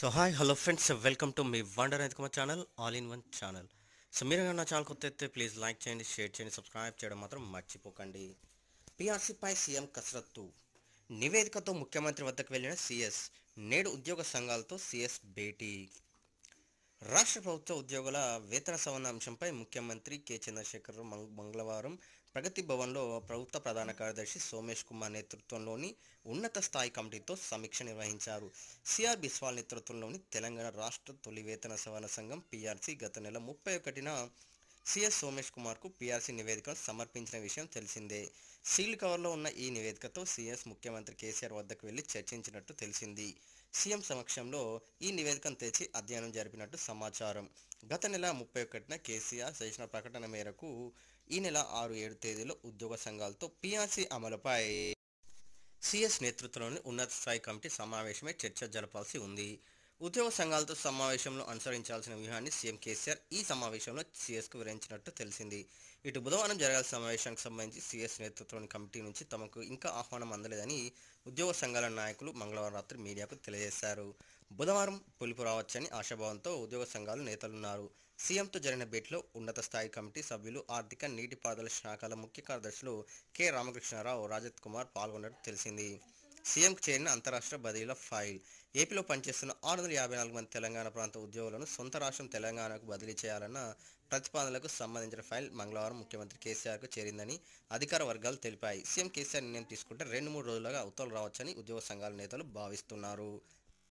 so hi hello friends welcome to మీ wonder అయితే Kumar channel all in one channel so మీరు నా ఛానల్ కొత్త అయితే ప్లీజ్ లైక్ చేయండి షేర్ చేయండి సబ్స్క్రైబ్ చేయడం మాత్రం మర్చిపోకండి పీఆర్సీపై సీఎం కసరత్తు నివేదికతో ముఖ్యమంత్రి వద్దకు వెళ్ళిన సీఎస్ నేడు ఉద్యోగ సంఘాలతో సీఎస్ భేటీ రాష్ట్ర ప్రభుత్వ ఉద్యోగుల వేతన సవరణ అంశంపై ముఖ్యమంత్రి కె చంద్రశేఖర్ మంగ- మంగళవారం ప్రగతి భవన్లో ప్రభుత్వ ప్రధాన కార్యదర్శి సోమేష్ కుమార్ నేతృత్వంలోని ఉన్నత స్థాయి కమిటీతో సమీక్ష నిర్వహించారు సిఆర్ బిస్వాల్ నేతృత్వంలోని తెలంగాణ రాష్ట్ర తొలి వేతన సవరణ సంఘం పీఆర్సీ గత నెల ముప్పై ఒకటిన సిఎస్ సోమేష్ కుమార్కు పీఆర్సీ నివేదికను సమర్పించిన విషయం తెలిసిందే సీల్ కవర్లో ఉన్న ఈ నివేదికతో సీఎస్ ముఖ్యమంత్రి కేసీఆర్ వద్దకు వెళ్లి చర్చించినట్టు తెలిసింది సీఎం సమక్షంలో ఈ నివేదికను తెచ్చి అధ్యయనం జరిపినట్టు సమాచారం గత నెల ముప్పై ఒకటిన కేసీఆర్ చేసిన ప్రకటన మేరకు ఈ నెల ఆరు ఏడు తేదీలో ఉద్యోగ సంఘాలతో పీఆర్సీ అమలుపై సిఎస్ నేతృత్వంలోని ఉన్నత స్థాయి కమిటీ సమావేశమై చర్చ జరపాల్సి ఉంది ఉద్యోగ సంఘాలతో సమావేశంలో అనుసరించాల్సిన వ్యూహాన్ని సీఎం కేసీఆర్ ఈ సమావేశంలో సీఎస్కు వివరించినట్టు తెలిసింది ఇటు బుధవారం జరగాల్సిన సమావేశానికి సంబంధించి సీఎస్ నేతృత్వంలోని కమిటీ నుంచి తమకు ఇంకా ఆహ్వానం అందలేదని ఉద్యోగ సంఘాల నాయకులు మంగళవారం రాత్రి మీడియాకు తెలియజేశారు బుధవారం పిలుపు రావచ్చని ఆశాభావంతో ఉద్యోగ సంఘాల నేతలున్నారు సీఎంతో జరిగిన భేటీలో ఉన్నత స్థాయి కమిటీ సభ్యులు ఆర్థిక నీటిపారుదల శాఖల ముఖ్య కార్యదర్శులు కె రామకృష్ణారావు రాజత్ కుమార్ పాల్గొన్నట్టు తెలిసింది సీఎంకు చేరిన అంతరాష్ట్ర బదిలీల ఫైల్ ఏపీలో పనిచేస్తున్న ఆరు వందల యాభై నాలుగు మంది తెలంగాణ ప్రాంత ఉద్యోగులను సొంత రాష్ట్రం తెలంగాణకు బదిలీ చేయాలన్న ప్రతిపాదనలకు సంబంధించిన ఫైల్ మంగళవారం ముఖ్యమంత్రి కేసీఆర్కు చేరిందని అధికార వర్గాలు తెలిపాయి సీఎం కేసీఆర్ నిర్ణయం తీసుకుంటే రెండు మూడు రోజులుగా ఉత్తర్వులు రావచ్చని ఉద్యోగ సంఘాల నేతలు భావిస్తున్నారు